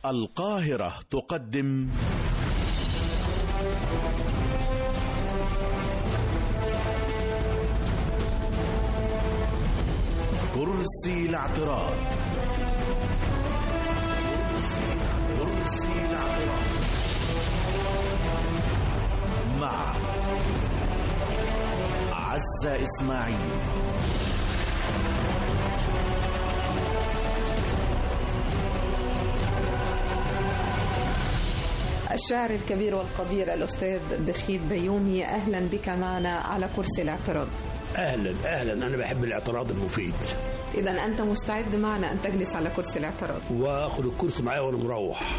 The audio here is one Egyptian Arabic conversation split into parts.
القاهرة تقدم كرسي الاعتراض كرسي الاعتراض مع عزة إسماعيل الشاعر الكبير والقدير الأستاذ بخيت بيومي أهلا بك معنا على كرسي الاعتراض اهلا اهلا انا بحب الاعتراض المفيد إذا أنت مستعد معنا أن تجلس على كرسي الاعتراض واخد الكرسي معايا وانا مروح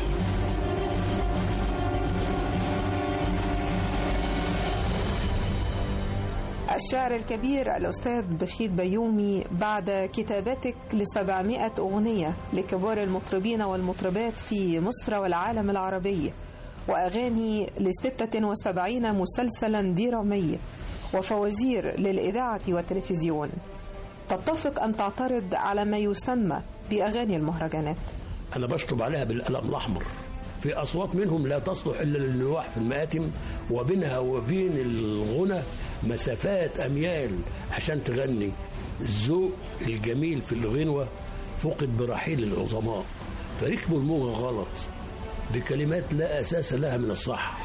الشاعر الكبير الأستاذ بخيت بيومي بعد كتابتك لسبعمائة أغنية لكبار المطربين والمطربات في مصر والعالم العربي وأغاني لستة وسبعين مسلسلا درامي وفوازير للإذاعة والتلفزيون تتفق أن تعترض على ما يسمى بأغاني المهرجانات انا بشطب عليها بالقلم الاحمر في اصوات منهم لا تصلح الا للنواح في المآتم وبينها وبين الغنى مسافات اميال عشان تغني الذوق الجميل في الغنوه فقد برحيل العظماء فركبوا الموجه غلط بكلمات لا اساس لها من الصح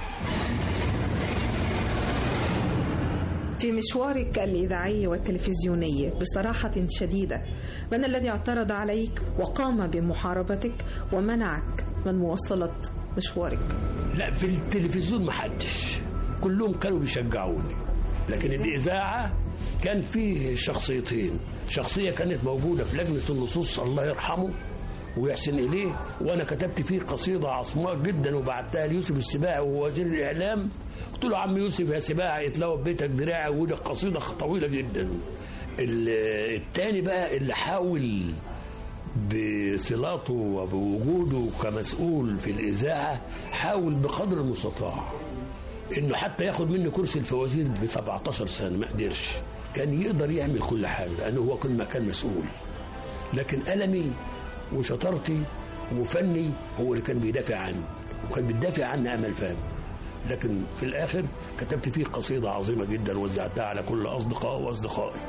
في مشوارك الإذاعي والتلفزيوني بصراحة شديدة من الذي اعترض عليك وقام بمحاربتك ومنعك من مواصلة مشوارك لا في التلفزيون محدش كلهم كانوا بيشجعوني لكن الإذاعة كان فيه شخصيتين شخصية كانت موجودة في لجنة النصوص الله يرحمه ويحسن إليه وأنا كتبت فيه قصيدة عصماء جدا وبعتها ليوسف السباعي وهو وزير الإعلام قلت له عم يوسف يا سباعي اتلوى بيتك دراعي وده قصيدة طويلة جدا ال- التاني بقى اللي حاول بصلاته وبوجوده كمسؤول في الإذاعة حاول بقدر المستطاع انه حتى ياخد مني كرسي الفوازير ب 17 سنه ما قدرش كان يقدر يعمل كل حاجه لانه هو كل ما كان مسؤول لكن ألمي وشطارتي وفني هو اللي كان بيدافع عني وكان بيدافع عني أمل فهم لكن في الآخر كتبت فيه قصيدة عظيمة جدا وزعتها على كل أصدقائي وأصدقائي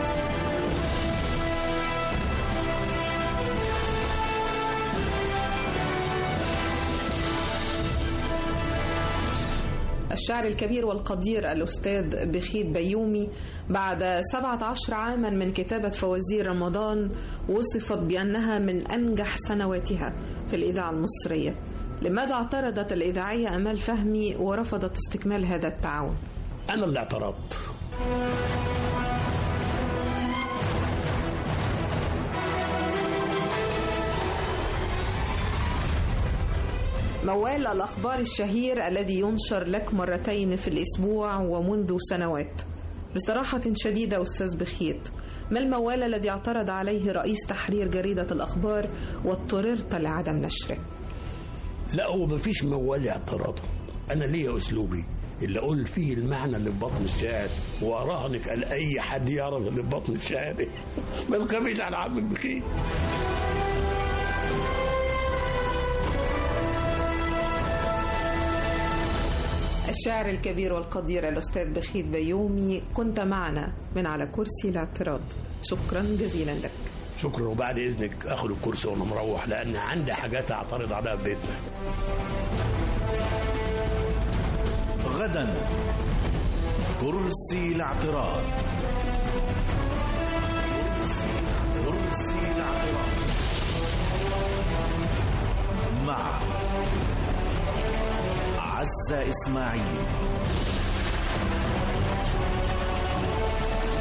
الشاعر الكبير والقدير الأستاذ بخيت بيومي بعد 17 عاما من كتابة فوازير رمضان وصفت بأنها من أنجح سنواتها في الإذاعة المصرية لماذا اعترضت الإذاعية أمال فهمي ورفضت استكمال هذا التعاون؟ أنا اللي اعترضت موال الأخبار الشهير الذي ينشر لك مرتين في الأسبوع ومنذ سنوات بصراحة شديدة أستاذ بخيت ما الموال الذي اعترض عليه رئيس تحرير جريدة الأخبار واضطررت لعدم نشره لا هو ما فيش موال اعتراضه أنا ليا أسلوبي اللي أقول فيه المعنى اللي في بطن الشاعر وأراهنك قال أي حد يعرف اللي في بطن الشاعر ما تخافيش على عمك بخير الشاعر الكبير والقدير الأستاذ بخيت بيومي كنت معنا من على كرسي الاعتراض شكرا جزيلا لك شكرا وبعد إذنك أخذ الكرسي وأنا مروح لأن عندي حاجات أعترض عليها في بيتنا غدا كرسي الاعتراض كرسي الاعتراض مع عزة إسماعيل